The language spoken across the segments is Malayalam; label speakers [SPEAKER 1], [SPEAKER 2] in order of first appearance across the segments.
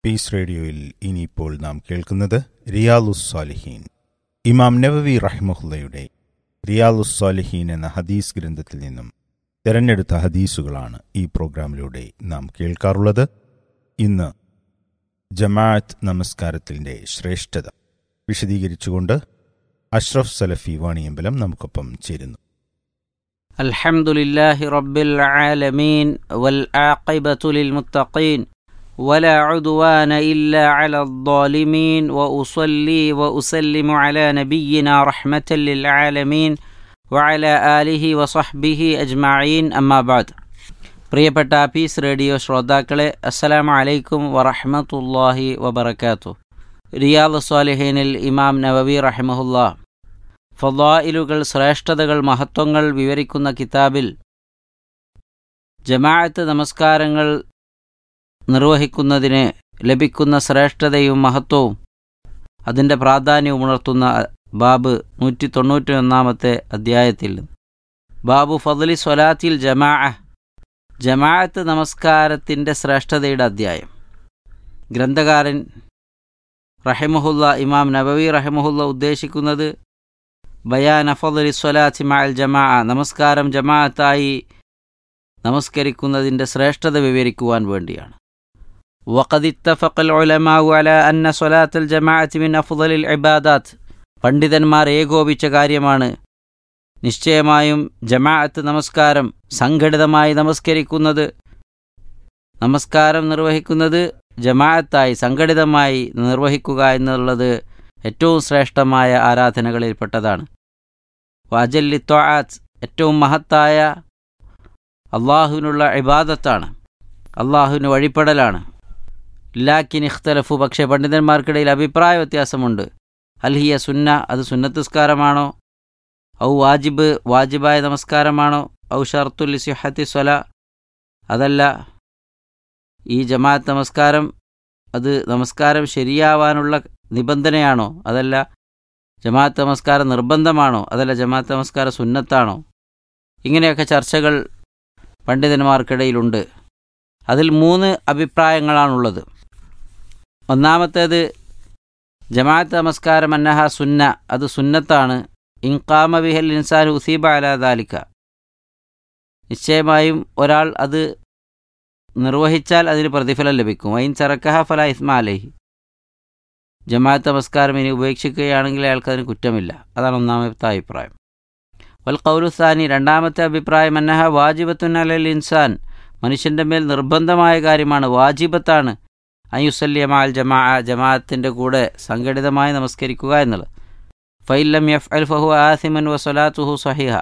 [SPEAKER 1] പീസ് റേഡിയോയിൽ ഇനിയിപ്പോൾ നാം കേൾക്കുന്നത് റിയാലുസ് സാലിഹീൻ ഇമാം നവവി റഹ്മുല്ലയുടെ റിയാലുസ് സാലിഹീൻ എന്ന ഹദീസ് ഗ്രന്ഥത്തിൽ നിന്നും തിരഞ്ഞെടുത്ത ഹദീസുകളാണ് ഈ പ്രോഗ്രാമിലൂടെ നാം കേൾക്കാറുള്ളത് ഇന്ന് ജമാഅത്ത് നമസ്കാരത്തിൻ്റെ ശ്രേഷ്ഠത വിശദീകരിച്ചുകൊണ്ട് അഷ്റഫ് സലഫി വാണിയമ്പലം നമുക്കൊപ്പം ചേരുന്നു
[SPEAKER 2] الحمد لله رب العالمين والعاقبة للمتقين ولا عدوان إلا على الظالمين وأصلي وأسلم على نبينا رحمة للعالمين وعلى آله وصحبه أجمعين أما بعد പ്രിയപ്പെട്ട പീസ് റേഡിയോ ശ്രോതാക്കളെ അസ്സലാമു അലൈക്കും വറഹ്മത്തുള്ളാഹി വബറകാതുഹു റിയാദ് സ്വാലിഹീനിൽ ഇമാം നവവി റഹിമഹുല്ലാ ഫലായിലുകൾ ശ്രേഷ്ഠതകൾ മഹത്വങ്ങൾ വിവരിക്കുന്ന കിതാബിൽ ജമാഅത്ത് നമസ്കാരങ്ങൾ നിർവഹിക്കുന്നതിന് ലഭിക്കുന്ന ശ്രേഷ്ഠതയും മഹത്വവും അതിൻ്റെ പ്രാധാന്യവും ഉണർത്തുന്ന ബാബ് നൂറ്റി തൊണ്ണൂറ്റി ഒന്നാമത്തെ അധ്യായത്തിൽ ബാബു ഫضലി സ്വലാത്തിൽ ജമാ ജമാഅത്ത് നമസ്കാരത്തിൻ്റെ ശ്രേഷ്ഠതയുടെ അധ്യായം ഗ്രന്ഥകാരൻ റഹിമഹുല്ല ഇമാം നബവി റഹിമഹുല്ല ഉദ്ദേശിക്കുന്നത് ബയാൻ അഫദലി സ്വലാത്തി മഅൽ ജമാ നമസ്കാരം ജമാഅത്തായി നമസ്കരിക്കുന്നതിൻ്റെ ശ്രേഷ്ഠത വിവരിക്കുവാൻ വേണ്ടിയാണ് وقد اتفق العلماء على أن صلاة الجماعة من أفضل العبادات പണ്ഡിതന്മാർ ഏകോപിച്ച കാര്യമാണ് നിശ്ചയമായും ജമാഅത്ത് നമസ്കാരം സംഘടിതമായി നമസ്കരിക്കുന്നത് നമസ്കാരം നിർവഹിക്കുന്നത് ജമാഅത്തായി സംഘടിതമായി നിർവഹിക്കുക എന്നുള്ളത് ഏറ്റവും ശ്രേഷ്ഠമായ ആരാധനകളിൽപ്പെട്ടതാണ് വാജല്ലി ത്വാത്ത് ഏറ്റവും മഹത്തായ അള്ളാഹുവിനുള്ള ഇബാദത്താണ് അള്ളാഹുവിന് വഴിപ്പെടലാണ് ലാക്കിൻ ഇഖ്തലഫു പക്ഷേ പണ്ഡിതന്മാർക്കിടയിൽ അഭിപ്രായ വ്യത്യാസമുണ്ട് അൽഹിയ സുന്ന അത് സുന്നത്തുസ്കാരമാണോ ഔ വാജിബ് വാജിബായ നമസ്കാരമാണോ ഔ ഷർത്തുൽ സിഹത്തി സ്വല അതല്ല ഈ ജമാഅത്ത് നമസ്കാരം അത് നമസ്കാരം ശരിയാവാനുള്ള നിബന്ധനയാണോ അതല്ല ജമാഅത്ത് നമസ്കാരം നിർബന്ധമാണോ അതല്ല ജമാഅത്ത് നമസ്കാരം സുന്നത്താണോ ഇങ്ങനെയൊക്കെ ചർച്ചകൾ പണ്ഡിതന്മാർക്കിടയിലുണ്ട് അതിൽ മൂന്ന് അഭിപ്രായങ്ങളാണുള്ളത് ഒന്നാമത്തേത് ജമാഅത്ത് നമസ്കാരം അന്നഹ സുന്ന അത് സുന്നത്താണ് ഇൻകാമ ബിഹൽ ഇൻസാൻ ഉസീബ അലാദാലിക്ക നിശ്ചയമായും ഒരാൾ അത് നിർവഹിച്ചാൽ അതിന് പ്രതിഫലം ലഭിക്കും വൈൻ ചറക്കഹ ഫല ഇസ്മ അലഹി ജമാഅത്ത് നമസ്കാരം ഇനി ഉപേക്ഷിക്കുകയാണെങ്കിൽ അയാൾക്ക് അതിന് കുറ്റമില്ല അതാണ് ഒന്നാമത്തെ അഭിപ്രായം വൽ കൗലുസാനി രണ്ടാമത്തെ അഭിപ്രായം അന്നഹ വാജിബത്തുൻ അലൽ ഇൻസാൻ മനുഷ്യൻ്റെ മേൽ നിർബന്ധമായ കാര്യമാണ് വാജിബത്താണ് അയുസല്യ മാൽ ജമാ ജമാഅത്തിൻ്റെ കൂടെ സംഘടിതമായി നമസ്കരിക്കുക എന്നുള്ളത് ഫൈലം എഫ് അൽ ഫഹു ആസിമൻ വസലാത്തുഹു സഹിഹ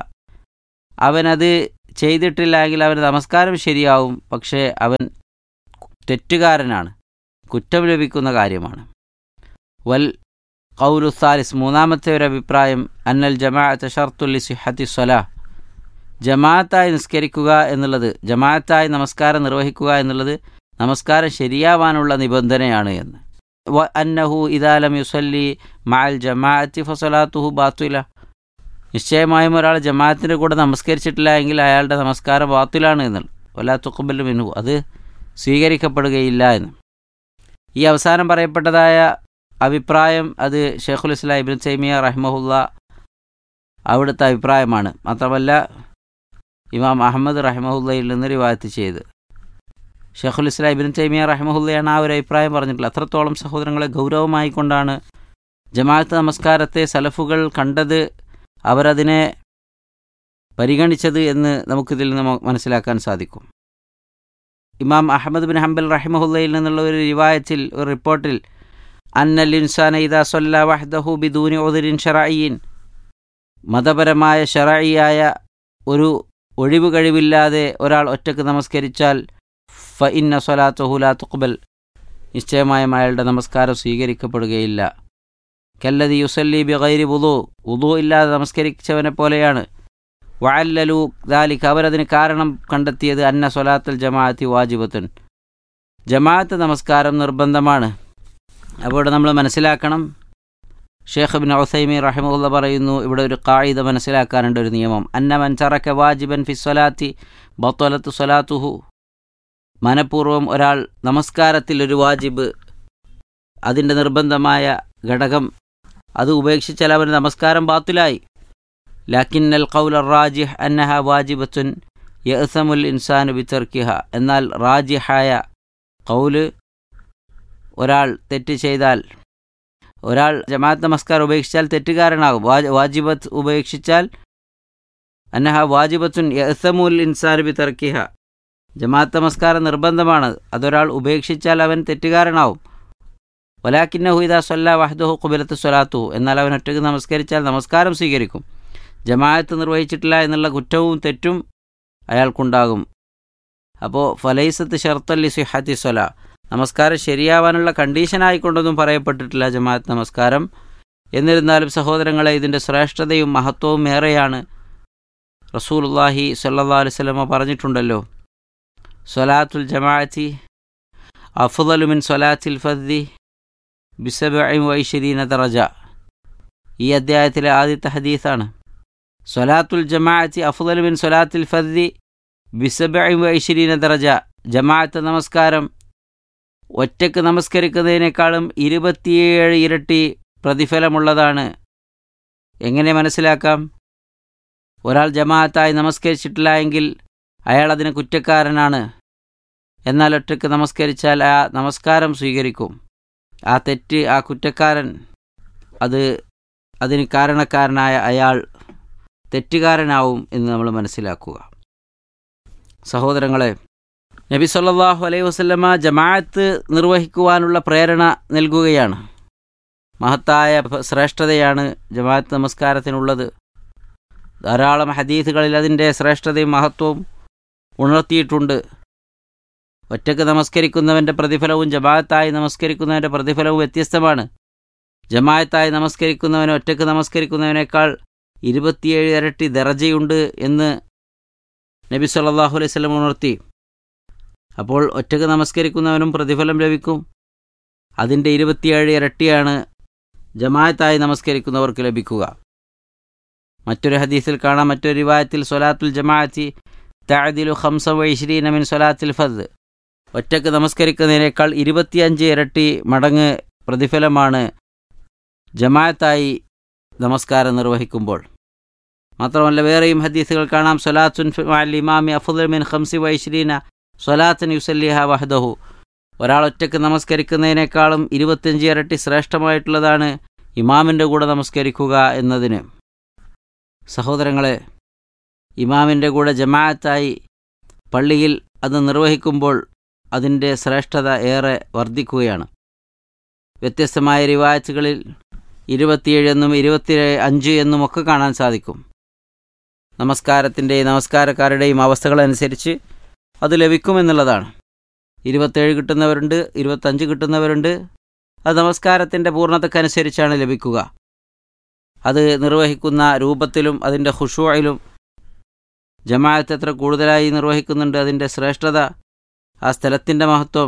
[SPEAKER 2] അവനത് ചെയ്തിട്ടില്ലെങ്കിൽ അവന് നമസ്കാരം ശരിയാവും പക്ഷേ അവൻ തെറ്റുകാരനാണ് കുറ്റം ലഭിക്കുന്ന കാര്യമാണ് വൽ കൗലു സാലിസ് മൂന്നാമത്തെ ഒരു അഭിപ്രായം അന്നൽ ജമാഅത്ത് ഷർത്തുല്ലി സിഹത്തി സ്വല ജമാഅത്തായി നിസ്കരിക്കുക എന്നുള്ളത് ജമാഅത്തായി നമസ്കാരം നിർവഹിക്കുക എന്നുള്ളത് നമസ്കാരം ശരിയാവാനുള്ള നിബന്ധനയാണ് എന്ന് വ അന്നഹു ഇദാലം യുസല്ലി മാൽ ജമാഅത്തി ഫസലാത്തുഹു ബാത്തുല നിശ്ചയമായും ഒരാൾ ജമാഅത്തിൻ്റെ കൂടെ നമസ്കരിച്ചിട്ടില്ല എങ്കിൽ അയാളുടെ നമസ്കാരം ബാത്തിലാണ് എന്നുള്ളത് വല്ലാ തുക്കുബല്ലു മിൻഹു അത് സ്വീകരിക്കപ്പെടുകയില്ല എന്ന് ഈ അവസാനം പറയപ്പെട്ടതായ അഭിപ്രായം അത് ഷെയ്ഖുൽ ഇസ്ലാം ഇബ്ൻ തൈമിയ റഹ്മഹുല്ല അവിടുത്തെ അഭിപ്രായമാണ് മാത്രമല്ല ഇമാം അഹമ്മദ് റഹ്മഹുല്ലയിൽ നിന്ന് റിവായത്ത് ചെയ്ത് ഷെയ്ഖുൽ ഇസ്ലാം ഇബ്ൻ തൈമിയ റഹ്മഹുല്ലയാണ് ആ ഒരു അഭിപ്രായം പറഞ്ഞിട്ടുള്ളത് അത്രത്തോളം സഹോദരങ്ങളെ ഗൗരവമായി കൊണ്ടാണ് ജമാഅത്ത് നമസ്കാരത്തെ സലഫുകൾ കണ്ടത് അവരതിനെ പരിഗണിച്ചത് എന്ന് നമുക്കിതിൽ നിന്ന് മനസ്സിലാക്കാൻ സാധിക്കും ഇമാം അഹമ്മദ് ബിൻ ഹംബൽ റഹിമഹുല്ലയിൽ നിന്നുള്ള ഒരു റിവായത്തിൽ ഒരു റിപ്പോർട്ടിൽ അന്നൽ ഇൻസാന ഇദാ സൊല്ല വഹ്ദഹു ബിദൂനി ഒതിരിൻ ഷറായിൻ മതപരമായ ഷറായിയായ ഒരു ഒഴിവ് കഴിവില്ലാതെ ഒരാൾ ഒറ്റക്ക് നമസ്കരിച്ചാൽ ഫ ഇന്ന സൊലാത്തുഹുല തുക്ബൽ നിശ്ചയമായും അയാളുടെ നമസ്കാരം സ്വീകരിക്കപ്പെടുകയില്ല കല്ലതി യുസല്ലി ബിഗൈരി വുദു വുദു ഇല്ലാതെ നമസ്കരിച്ചവനെ പോലെയാണ് വഅല്ലലു ദാലിക്ക് അവരതിന് കാരണം കണ്ടെത്തിയത് അന്ന സൊലാത്തുൽ ജമാഅത്തി വാജിബത്തുൻ ജമാഅത്ത് നമസ്കാരം നിർബന്ധമാണ് അപ്പോൾ നമ്മൾ മനസ്സിലാക്കണം ഷേഖ് ബിൻ ഔസൈമി റഹിമുല്ല പറയുന്നു ഇവിടെ ഒരു കായിത മനസ്സിലാക്കാനുണ്ട് ഒരു നിയമം അന്നമൻ ചറക്ക വാജിബൻ ഫി സ്വലാത്തി ബത്തോലത്ത് സ്വലാത്തുഹു മനഃപൂർവ്വം ഒരാൾ നമസ്കാരത്തിൽ ഒരു വാജിബ് അതിൻ്റെ നിർബന്ധമായ ഘടകം അത് ഉപേക്ഷിച്ചാൽ അവന് നമസ്കാരം ബാത്തിലായി ലാക്കിൻ അൽ ഖൗൽ റാജിഹ് അന്നഹ വാജിബത്തുൻ യഅ്സമുൽ ഇൻസാനു ബിതർക്കിഹ എന്നാൽ റാജിഹായ കൗല് ഒരാൾ തെറ്റ് ചെയ്താൽ ഒരാൾ ജമാഅത്ത് നമസ്കാരം ഉപേക്ഷിച്ചാൽ തെറ്റുകാരനാകും വാജ് വാജിബത്ത് ഉപേക്ഷിച്ചാൽ അന്നഹ വാജിബത്തുൻ യഅ്സമുൽ ഇൻസാനു ബിതർക്കിഹ ജമാഅത്ത് നമസ്കാരം നിർബന്ധമാണ് അതൊരാൾ ഉപേക്ഷിച്ചാൽ അവൻ തെറ്റുകാരനാവും വലാക്കിന്നഹു ഇദാ സൊല്ല വഹദഹു കുബിലത്ത് സ്വലാത്തു എന്നാൽ അവൻ ഒറ്റയ്ക്ക് നമസ്കരിച്ചാൽ നമസ്കാരം സ്വീകരിക്കും ജമാഅത്ത് നിർവഹിച്ചിട്ടില്ല എന്നുള്ള കുറ്റവും തെറ്റും അയാൾക്കുണ്ടാകും അപ്പോൾ ഫലൈസത്ത് ഷർത്തല്ലി സിഹത്തി സ്വല നമസ്കാരം ശരിയാവാനുള്ള കണ്ടീഷനായിക്കൊണ്ടൊന്നും പറയപ്പെട്ടിട്ടില്ല ജമാഅത്ത് നമസ്കാരം എന്നിരുന്നാലും സഹോദരങ്ങളെ ഇതിൻ്റെ ശ്രേഷ്ഠതയും മഹത്വവും ഏറെയാണ് റസൂലുല്ലാഹി സല്ലാ അലുസലമ പറഞ്ഞിട്ടുണ്ടല്ലോ സ്വലാത്തുൽ ജമാഅത്തി അഫുദലുമിൻ സ്വലാത്തിൽ ഫദ്ദി ബിസബിൻ വൈശരീന ദറജ ഈ അധ്യായത്തിലെ ആദ്യത്തെ ഹദീസാണ് സ്വലാത്തുൽ ജമാഅത്തി അഫുദലുമിൻ സ്വലാത്തിൽ ഫദ്ദി ബിസബിൻ വൈശരീന ദറജ ജമാഅത്ത് നമസ്കാരം ഒറ്റയ്ക്ക് നമസ്കരിക്കുന്നതിനേക്കാളും ഇരുപത്തിയേഴ് ഇരട്ടി പ്രതിഫലമുള്ളതാണ് എങ്ങനെ മനസ്സിലാക്കാം ഒരാൾ ജമാഅത്തായി നമസ്കരിച്ചിട്ടില്ല എങ്കിൽ അയാൾ അതിന് കുറ്റക്കാരനാണ് എന്നാൽ ഒറ്റയ്ക്ക് നമസ്കരിച്ചാൽ ആ നമസ്കാരം സ്വീകരിക്കും ആ തെറ്റ് ആ കുറ്റക്കാരൻ അത് അതിന് കാരണക്കാരനായ അയാൾ തെറ്റുകാരനാവും എന്ന് നമ്മൾ മനസ്സിലാക്കുക സഹോദരങ്ങളെ നബി സല്ലാഹു അലൈഹി വസ്ലമ ജമാഅത്ത് നിർവഹിക്കുവാനുള്ള പ്രേരണ നൽകുകയാണ് മഹത്തായ ശ്രേഷ്ഠതയാണ് ജമാഅത്ത് നമസ്കാരത്തിനുള്ളത് ധാരാളം ഹദീസുകളിൽ അതിൻ്റെ ശ്രേഷ്ഠതയും മഹത്വവും ഉണർത്തിയിട്ടുണ്ട് ഒറ്റക്ക് നമസ്കരിക്കുന്നവൻ്റെ പ്രതിഫലവും ജമാഅത്തായി നമസ്കരിക്കുന്നവൻ്റെ പ്രതിഫലവും വ്യത്യസ്തമാണ് ജമാഅത്തായി നമസ്കരിക്കുന്നവൻ ഒറ്റക്ക് നമസ്കരിക്കുന്നവനേക്കാൾ ഇരുപത്തിയേഴ് ഇരട്ടി ദറജയുണ്ട് എന്ന് നബി സല്ലാഹു അലൈഹി സ്വലം ഉണർത്തി അപ്പോൾ ഒറ്റക്ക് നമസ്കരിക്കുന്നവനും പ്രതിഫലം ലഭിക്കും അതിൻ്റെ ഇരുപത്തിയേഴ് ഇരട്ടിയാണ് ജമാഅത്തായി നമസ്കരിക്കുന്നവർക്ക് ലഭിക്കുക മറ്റൊരു ഹദീസിൽ കാണാം മറ്റൊരു റിവായത്തിൽ സൊലാത്തുൽ ജമാഅത്തി താദിലു ഹംസ വൈശ്രീന മിൻ സൊലാത്തിൽ ഫദ് ഒറ്റക്ക് നമസ്കരിക്കുന്നതിനേക്കാൾ ഇരുപത്തിയഞ്ച് ഇരട്ടി മടങ്ങ് പ്രതിഫലമാണ് ജമാഅത്തായി നമസ്കാരം നിർവഹിക്കുമ്പോൾ മാത്രമല്ല വേറെയും ഹദീസുകൾ കാണാം സൊലാത്തുൻ ഇമാമി അഫുദൽ മിൻ ഹംസി വൈശ്രീന സൊലാത്തൻ യുസല്ലിഹ വഹദഹു ഒരാൾ ഒറ്റക്ക് നമസ്കരിക്കുന്നതിനേക്കാളും ഇരുപത്തിയഞ്ച് ഇരട്ടി ശ്രേഷ്ഠമായിട്ടുള്ളതാണ് ഇമാമിൻ്റെ കൂടെ നമസ്കരിക്കുക എന്നതിന് സഹോദരങ്ങളെ ഇമാമിൻ്റെ കൂടെ ജമാഅത്തായി പള്ളിയിൽ അത് നിർവഹിക്കുമ്പോൾ അതിൻ്റെ ശ്രേഷ്ഠത ഏറെ വർദ്ധിക്കുകയാണ് വ്യത്യസ്തമായ റിവായത്തുകളിൽ ഇരുപത്തിയേഴ് എന്നും ഇരുപത്തി അഞ്ച് എന്നും ഒക്കെ കാണാൻ സാധിക്കും നമസ്കാരത്തിൻ്റെയും നമസ്കാരക്കാരുടെയും അവസ്ഥകളനുസരിച്ച് അത് ലഭിക്കുമെന്നുള്ളതാണ് ഇരുപത്തേഴ് കിട്ടുന്നവരുണ്ട് ഇരുപത്തഞ്ച് കിട്ടുന്നവരുണ്ട് അത് നമസ്കാരത്തിൻ്റെ പൂർണ്ണതക്കനുസരിച്ചാണ് ലഭിക്കുക അത് നിർവഹിക്കുന്ന രൂപത്തിലും അതിൻ്റെ ഹുഷുയിലും ജമാഅത്ത് എത്ര കൂടുതലായി നിർവഹിക്കുന്നുണ്ട് അതിൻ്റെ ശ്രേഷ്ഠത ആ സ്ഥലത്തിൻ്റെ മഹത്വം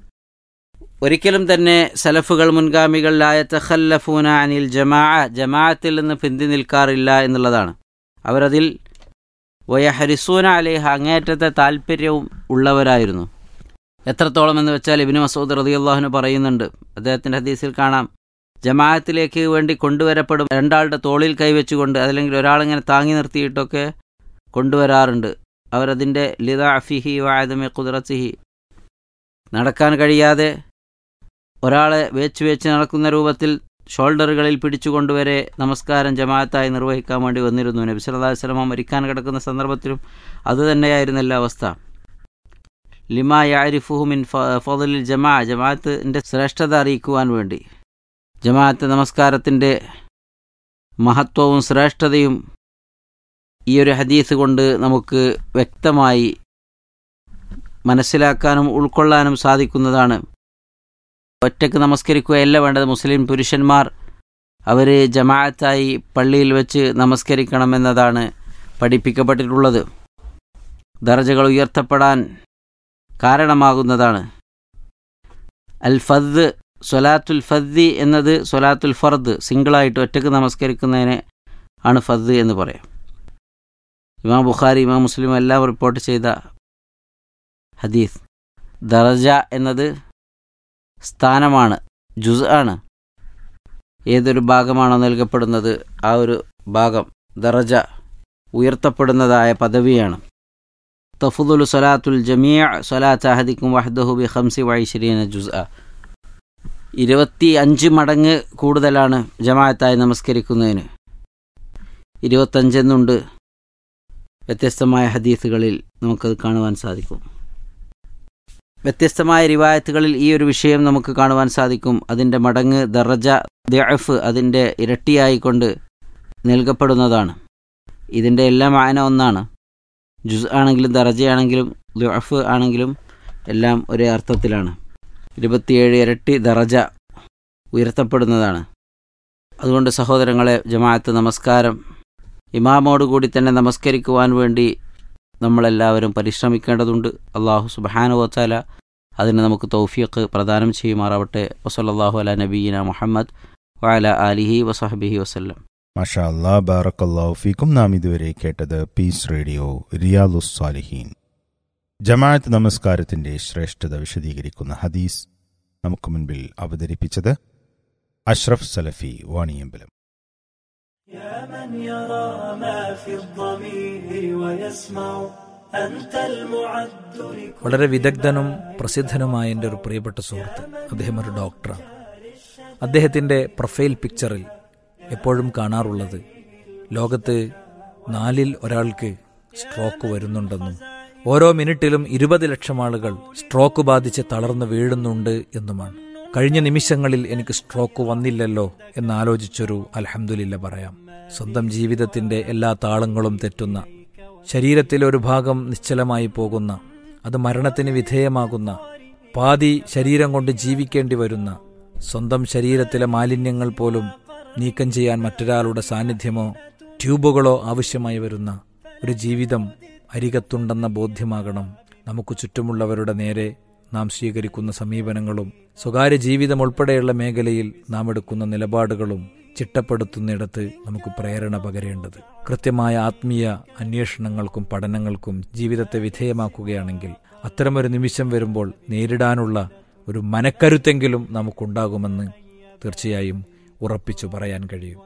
[SPEAKER 2] ഒരിക്കലും തന്നെ സലഫുകൾ മുൻഗാമികൾ ലായത്തഖല്ലഫൂന അനിൽ ജമാ ജമാഅത്തിൽ നിന്ന് പിന്തി നിൽക്കാറില്ല എന്നുള്ളതാണ് അവരതിൽ വയഹരിസൂന അലേഹ അങ്ങേയറ്റത്തെ താല്പര്യവും ഉള്ളവരായിരുന്നു എത്രത്തോളം എന്ന് വെച്ചാൽ ഇബിന് മസൂദ് റതിയുള്ളാഹുന് പറയുന്നുണ്ട് അദ്ദേഹത്തിൻ്റെ ഹദീസിൽ കാണാം ജമാഅത്തിലേക്ക് വേണ്ടി കൊണ്ടുവരപ്പെടും രണ്ടാളുടെ തോളിൽ കൈവച്ചുകൊണ്ട് അതല്ലെങ്കിൽ ഒരാളിങ്ങനെ താങ്ങി നിർത്തിയിട്ടൊക്കെ കൊണ്ടുവരാറുണ്ട് അവരതിൻ്റെ ലിത അഫിഹി വായതമെ കുതിറത്തിഹി നടക്കാൻ കഴിയാതെ ഒരാളെ വേച്ച് വേച്ച് നടക്കുന്ന രൂപത്തിൽ ഷോൾഡറുകളിൽ പിടിച്ചുകൊണ്ടുവരെ നമസ്കാരം ജമാഅത്തായി നിർവഹിക്കാൻ വേണ്ടി വന്നിരുന്നു നബി സല്ലല്ലാഹു അലൈഹി വസല്ലം മരിക്കാൻ കിടക്കുന്ന സന്ദർഭത്തിലും അതുതന്നെയായിരുന്നല്ല അവസ്ഥ ലിമാ യാരിഫുഹു മിൻ ഫضലിൽ ജമാ ജമാഅത്തിൻ്റെ ശ്രേഷ്ഠത അറിയിക്കുവാൻ വേണ്ടി ജമാഅത്ത് നമസ്കാരത്തിൻ്റെ മഹത്വവും ശ്രേഷ്ഠതയും ഈ ഒരു ഹദീസ് കൊണ്ട് നമുക്ക് വ്യക്തമായി മനസ്സിലാക്കാനും ഉൾക്കൊള്ളാനും സാധിക്കുന്നതാണ് ഒറ്റക്ക് നമസ്കരിക്കുകയല്ല വേണ്ടത് മുസ്ലിം പുരുഷന്മാർ അവർ ജമാഅത്തായി പള്ളിയിൽ വെച്ച് നമസ്കരിക്കണമെന്നതാണ് പഠിപ്പിക്കപ്പെട്ടിട്ടുള്ളത് ദർജകൾ ഉയർത്തപ്പെടാൻ കാരണമാകുന്നതാണ് അൽ ഫദ് സൊലാത്തുൽ ഫദ്ദി എന്നത് സൊലാത്തുൽ ഫർദ് സിംഗിളായിട്ട് ഒറ്റക്ക് നമസ്കരിക്കുന്നതിന് ആണ് ഫദ് എന്ന് പറയാം ഇമാം ബുഖാരി ഇമാം മുസ്ലിം എല്ലാം റിപ്പോർട്ട് ചെയ്ത ഹദീസ് ദർജ എന്നത് സ്ഥാനമാണ് ജുസ് ആണ് ഏതൊരു ഭാഗമാണോ നൽകപ്പെടുന്നത് ആ ഒരു ഭാഗം ദറജ ഉയർത്തപ്പെടുന്നതായ പദവിയാണ് തഫുദുൽ സലാത്തുൽ ജമിയ സലാത്ത് അഹദിക്കും വഹദഹു ബി ഖംസി വൈശ്രീന ജുസ് ഇരുപത്തി അഞ്ച് മടങ്ങ് കൂടുതലാണ് ജമാഅത്തായി നമസ്കരിക്കുന്നതിന് ഇരുപത്തഞ്ചെന്നുണ്ട് വ്യത്യസ്തമായ ഹദീസുകളിൽ നമുക്കത് കാണുവാൻ സാധിക്കും വ്യത്യസ്തമായ റിവായത്തുകളിൽ ഈ ഒരു വിഷയം നമുക്ക് കാണുവാൻ സാധിക്കും അതിൻ്റെ മടങ്ങ് ദറജ ദഫ് അതിൻ്റെ ഇരട്ടിയായിക്കൊണ്ട് നൽകപ്പെടുന്നതാണ് ഇതിൻ്റെ എല്ലാം ആന ഒന്നാണ് ജുസ് ആണെങ്കിലും ദറജയാണെങ്കിലും ദഫ് ആണെങ്കിലും എല്ലാം ഒരേ അർത്ഥത്തിലാണ് ഇരുപത്തിയേഴ് ഇരട്ടി ദറജ ഉയർത്തപ്പെടുന്നതാണ് അതുകൊണ്ട് സഹോദരങ്ങളെ ജമാഅത്ത് നമസ്കാരം ഇമാമോടുകൂടി തന്നെ നമസ്കരിക്കുവാൻ വേണ്ടി നമ്മളെല്ലാവരും പരിശ്രമിക്കേണ്ടതുണ്ട് അള്ളാഹു സുബാനുവത്താല അതിന് നമുക്ക് തൗഫീഖ് പ്രദാനം ചെയ്യുമാറാവട്ടെ വസല്ലാഹു അല നബീന മുഹമ്മദ് വഅല ആലിഹി വസഹബിഹി വസ്ല്ലം
[SPEAKER 1] മാഷാ അല്ലാ ബാറക്കല്ലാഹു ഫീക്കും നാം ഇതുവരെ കേട്ടത് പീസ് റേഡിയോ റിയാലുസ് സാലിഹീൻ ജമാഅത്ത് നമസ്കാരത്തിന്റെ ശ്രേഷ്ഠത വിശദീകരിക്കുന്ന ഹദീസ് നമുക്ക് മുൻപിൽ അവതരിപ്പിച്ചത് അഷ്റഫ് സലഫി വാണിയമ്പലം
[SPEAKER 3] يا من يرى ما في الضمير ويسمع أنت المعد لكل
[SPEAKER 4] വളരെ വിദഗ്ധനും പ്രസിദ്ധനുമായ എൻ്റെ ഒരു പ്രിയപ്പെട്ട സുഹൃത്ത് അദ്ദേഹം ഒരു ഡോക്ടറാണ് അദ്ദേഹത്തിൻ്റെ പ്രൊഫൈൽ പിക്ചറിൽ എപ്പോഴും കാണാറുള്ളത് ലോകത്ത് നാലിൽ ഒരാൾക്ക് സ്ട്രോക്ക് വരുന്നുണ്ടെന്നും ഓരോ മിനിറ്റിലും ഇരുപത് ലക്ഷം ആളുകൾ സ്ട്രോക്ക് ബാധിച്ച് തളർന്നു വീഴുന്നുണ്ട് എന്നുമാണ് കഴിഞ്ഞ നിമിഷങ്ങളിൽ എനിക്ക് സ്ട്രോക്ക് വന്നില്ലല്ലോ എന്നാലോചിച്ചൊരു അൽഹംദുലില്ല പറയാം സ്വന്തം ജീവിതത്തിന്റെ എല്ലാ താളങ്ങളും തെറ്റുന്ന ശരീരത്തിലെ ഒരു ഭാഗം നിശ്ചലമായി പോകുന്ന അത് മരണത്തിന് വിധേയമാകുന്ന പാതി ശരീരം കൊണ്ട് ജീവിക്കേണ്ടി വരുന്ന സ്വന്തം ശരീരത്തിലെ മാലിന്യങ്ങൾ പോലും നീക്കം ചെയ്യാൻ മറ്റൊരാളുടെ സാന്നിധ്യമോ ട്യൂബുകളോ ആവശ്യമായി വരുന്ന ഒരു ജീവിതം അരികത്തുണ്ടെന്ന ബോധ്യമാകണം നമുക്ക് ചുറ്റുമുള്ളവരുടെ നേരെ നാം സ്വീകരിക്കുന്ന സമീപനങ്ങളും സ്വകാര്യ ജീവിതം ഉൾപ്പെടെയുള്ള മേഖലയിൽ നാം എടുക്കുന്ന നിലപാടുകളും ചിട്ടപ്പെടുത്തുന്നിടത്ത് നമുക്ക് പ്രേരണ പകരേണ്ടത് കൃത്യമായ ആത്മീയ അന്വേഷണങ്ങൾക്കും പഠനങ്ങൾക്കും ജീവിതത്തെ വിധേയമാക്കുകയാണെങ്കിൽ അത്തരമൊരു നിമിഷം വരുമ്പോൾ നേരിടാനുള്ള ഒരു മനക്കരുത്തെങ്കിലും നമുക്കുണ്ടാകുമെന്ന് തീർച്ചയായും ഉറപ്പിച്ചു പറയാൻ കഴിയും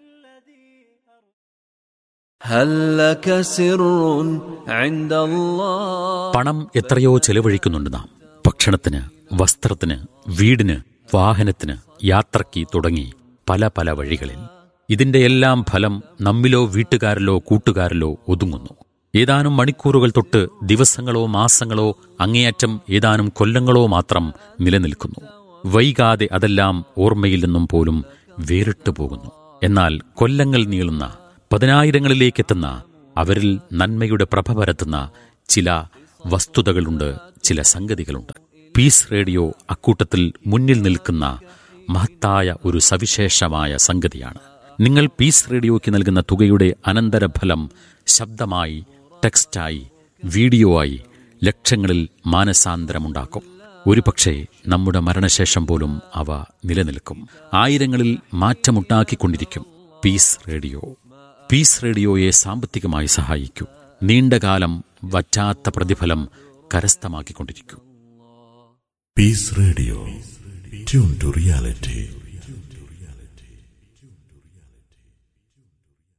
[SPEAKER 5] هل لك سر عند الله
[SPEAKER 6] പണം എത്രയോ ചെലവഴിക്കുന്നുണ്ട് നാം ഭക്ഷണത്തിന് വസ്ത്രത്തിന് വീടിന് വാഹനത്തിന് യാത്രയ്ക്ക് തുടങ്ങി പല പല വഴികളിൽ ഇതിന്റെ എല്ലാം ഫലം നമ്മിലോ വീട്ടുകാരിലോ കൂട്ടുകാരിലോ ഒതുങ്ങുന്നു ഏതാനും മണിക്കൂറുകൾ തൊട്ട് ദിവസങ്ങളോ മാസങ്ങളോ അങ്ങേയറ്റം ഏതാനും കൊല്ലങ്ങളോ മാത്രം നിലനിൽക്കുന്നു വൈകാതെ അതെല്ലാം ഓർമ്മയിൽ നിന്നും പോലും വേറിട്ടു പോകുന്നു എന്നാൽ കൊല്ലങ്ങൾ നീളുന്ന പതിനായിരങ്ങളിലേക്കെത്തുന്ന അവരിൽ നന്മയുടെ പ്രഭ പരത്തുന്ന ചില വസ്തുതകളുണ്ട് ചില സംഗതികളുണ്ട് പീസ് റേഡിയോ അക്കൂട്ടത്തിൽ മുന്നിൽ നിൽക്കുന്ന മഹത്തായ ഒരു സവിശേഷമായ സംഗതിയാണ് നിങ്ങൾ പീസ് റേഡിയോയ്ക്ക് നൽകുന്ന തുകയുടെ അനന്തരഫലം ശബ്ദമായി ടെക്സ്റ്റായി വീഡിയോ ആയി ലക്ഷങ്ങളിൽ മാനസാന്തരമുണ്ടാക്കും ഒരുപക്ഷെ നമ്മുടെ മരണശേഷം പോലും അവ നിലനിൽക്കും ആയിരങ്ങളിൽ മാറ്റമുണ്ടാക്കിക്കൊണ്ടിരിക്കും പീസ് റേഡിയോ പീസ് റേഡിയോയെ സാമ്പത്തികമായി സഹായിക്കൂ നീണ്ടകാലം വറ്റാത്ത പ്രതിഫലം കരസ്ഥമാക്കിക്കൊണ്ടിരിക്കൂ
[SPEAKER 7] Peace Radio. Tune to reality.